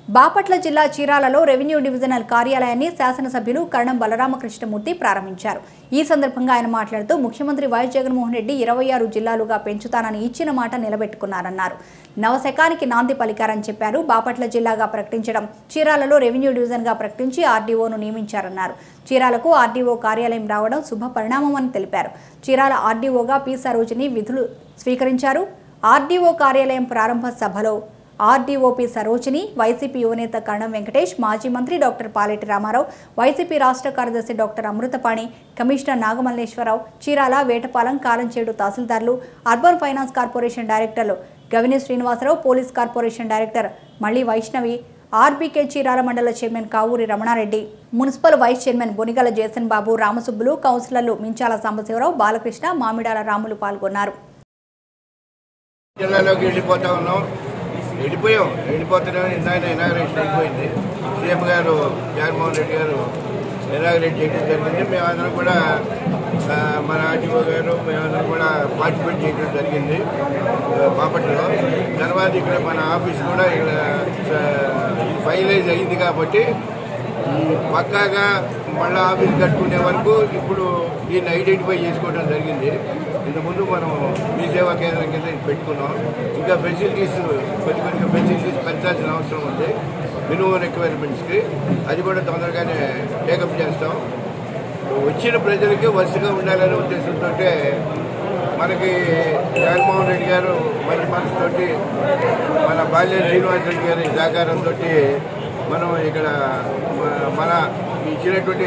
బాపట్ల జిల్లా చీరాలలో revenue divisional కార్యాలయాన్ని శాసనసభ్యులు కరణం బలరామకృష్ణమూర్తి ప్రారంభించారు ఈ సందర్భంగా ఆయన మాట్లాడుతూ ముఖ్యమంత్రి వైఎస్ జగన్మోహన్ రెడ్డి ఇరవై ఆరు జిల్లాలుగా పెంచుతానని ఇచ్చిన మాట నిలబెట్టుకున్నారన్నారు నవశకానికి నాంది పలికారని చెప్పారు బాపట్ల జిల్లాగా ప్రకటించడం చీరాలలో రెవెన్యూ డివిజన్గా ప్రకటించి ఆర్డీఓను నియమించారన్నారు చీరాలకు ఆర్డీఓ కార్యాలయం రావడం శుభ పరిణామమని తెలిపారు చీరాల ఆర్డీఓగా పి సరోజిని విధులు స్వీకరించారు ఆర్డీఓ కార్యాలయం ప్రారంభ సభలో ఆర్డీఓపీ సరోజిని వైసీపీ యువనేత కరణం వెంకటేష్ మాజీ మంత్రి డాక్టర్ పాలెటి రామారావు వైసీపీ రాష్ట్ర కార్యదర్శి డాక్టర్ అమృతపాణి కమిషనర్ నాగమల్లేశ్వరరావు చీరాల వేటపాలెం కాలంచేడు తహసీల్దార్లు అర్బన్ ఫైనాన్స్ కార్పొరేషన్ డైరెక్టర్లు Gavini Srinivasarao police corporation director మళ్ళీ వైష్ణవి ఆర్బీకే చీరాల మండల chairman Kavuri Ramanareddy municipal vice chairman Bonigala Jason Babu Ramasubbulu కౌన్సిలర్లు మించాల సాంబశివరావు బాలకృష్ణ మామిడాల రాములు పాల్గొన్నారు జిల్లాలోకి వెళ్ళిపోతా ఉన్నాం వెళ్ళిపోయాం వెళ్ళిపోతున్నామని ఇందాక ఇనాగరేషన్ అయిపోయింది సీఎం గారు జగన్మోహన్ రెడ్డి గారు ఇనాగరేట్ చేయడం జరిగింది మేమందరం కూడా ఆ, మన ఆర్టీఓ గారు మేమందరం కూడా పార్టిసిపేట్ చేయడం జరిగింది ఆ, బాపట్లలో తర్వాత ఇక్కడ మన ఆఫీస్ కూడా ఇక్కడ ఫైనలైజ్ అయింది కాబట్టి ఈ పక్కాగా మళ్ళా ఆఫీస్ కట్టుకునే వరకు ఇప్పుడు దీన్ని ఐడెంటిఫై చేసుకోవడం జరిగింది ఇంతకుముందు మనం మీ సేవా కేంద్రం కింద ఇది పెట్టుకున్నాం ఇంకా ఫెసిలిటీస్ కొన్ని కొన్ని ఫెసిలిటీస్ పెంచాల్సిన అవసరం ఉంది మినిమం రిక్వైర్మెంట్స్కి అది కూడా తొందరగానే టేకప్ చేస్తాం వచ్చిన ప్రజలకి వరుసగా ఉండాలనే ఉద్దేశంతో మనకి జగన్మోహన్ రెడ్డి గారు మంచి మనసుతోటి మన బాల్య శ్రీనివాస్ రెడ్డి గారి సహకారంతో మనం ఇక్కడ మ- మన ఇచ్చినటువంటి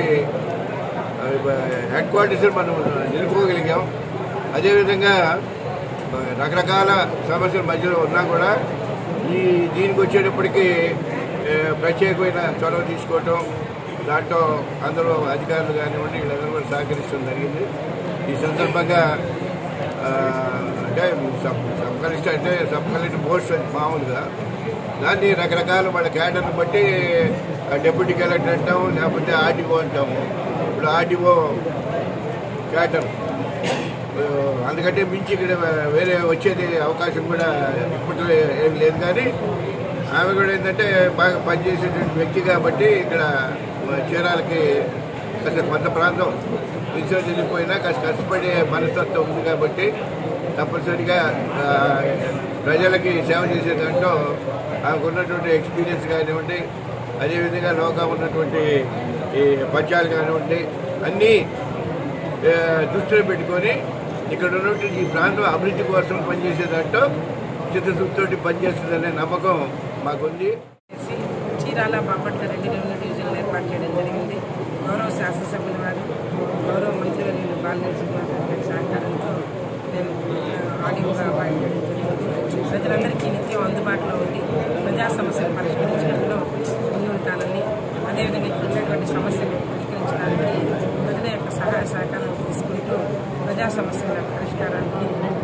హెడ్ క్వార్టర్స్ మనం నిలుపుకోగలిగాం అదేవిధంగా రకరకాల సమస్యల మధ్యలో ఉన్నా కూడా ఈ దీనికి వచ్చేటప్పటికి ఏ, ప్రత్యేకమైన చొరవ తీసుకోవటం దాంట్లో అందరూ అధికారులు కానివ్వండి వీళ్ళందరూ కూడా సహకరిస్తడం జరిగింది ఈ సందర్భంగా ఆ, అంటే సబ్ సబ్ కలెక్టర్ అంటే సబ్ కలెక్టర్ పోస్ట్ అది మామూలుగా దాన్ని రకరకాల వాళ్ళ క్యాడర్ని బట్టి ఆ, డిప్యూటీ కలెక్టర్ అంటాము లేకపోతే ఆర్డీఓ అంటాము ఇప్పుడు ఆర్డీఓ క్యాడర్ ఆ, అందుకంటే మించి ఇక్కడ వేరే వచ్చేది అవకాశం కూడా ఇప్పట్లో ఏం లేదు కానీ ఆమె కూడా ఏంటంటే బాగా పనిచేసేటువంటి వ్యక్తి కాబట్టి ఇక్కడ చీరాలకి కాస్త కొంత ప్రాంతం రీసెర్చ్ వెళ్ళిపోయినా కాస్త కష్టపడే మనస్తత్వం ఉంది కాబట్టి తప్పనిసరిగా ఆ, ప్రజలకి సేవ చేసే దాంట్లో ఆమెకు ఉన్నటువంటి ఎక్స్పీరియన్స్ కానివ్వండి అదేవిధంగా లోగా ఉన్నటువంటి ఈ పద్యాలు కానివ్వండి అన్నీ ఆ, దృష్టిలో పెట్టుకొని ఇక్కడ ఉన్నటువంటి ఈ ప్రాంతం అభివృద్ధి కోసం పనిచేసే దాంట్లో చిత్తశుద్ధితోటి పనిచేస్తుందనే నమ్మకం మాకుంది చేసి చీరాల బాపట్ల రెడ్డి రెవెన్యూ డివిజన్లు ఏర్పాటు చేయడం జరిగింది గౌరవ శాసనసభ్యుల వారు గౌరవ మంత్రివర్యులు బాలినేని శ్రీనివాసరావు గారి సహకారంతో నేను ఆడియోగా బయటపడడం జరిగింది ప్రజలందరికీ నిత్యం అందుబాటులో ఉండి ప్రజా సమస్యలు పరిష్కరించడంలో ముందు ఉంటానని అదేవిధంగా ఇక్కడ ఉన్నటువంటి సమస్యలు పరిష్కరించడానికి ప్రజల యొక్క సహాయ సహకారం తీసుకుంటూ ప్రజా సమస్యల పరిష్కారానికి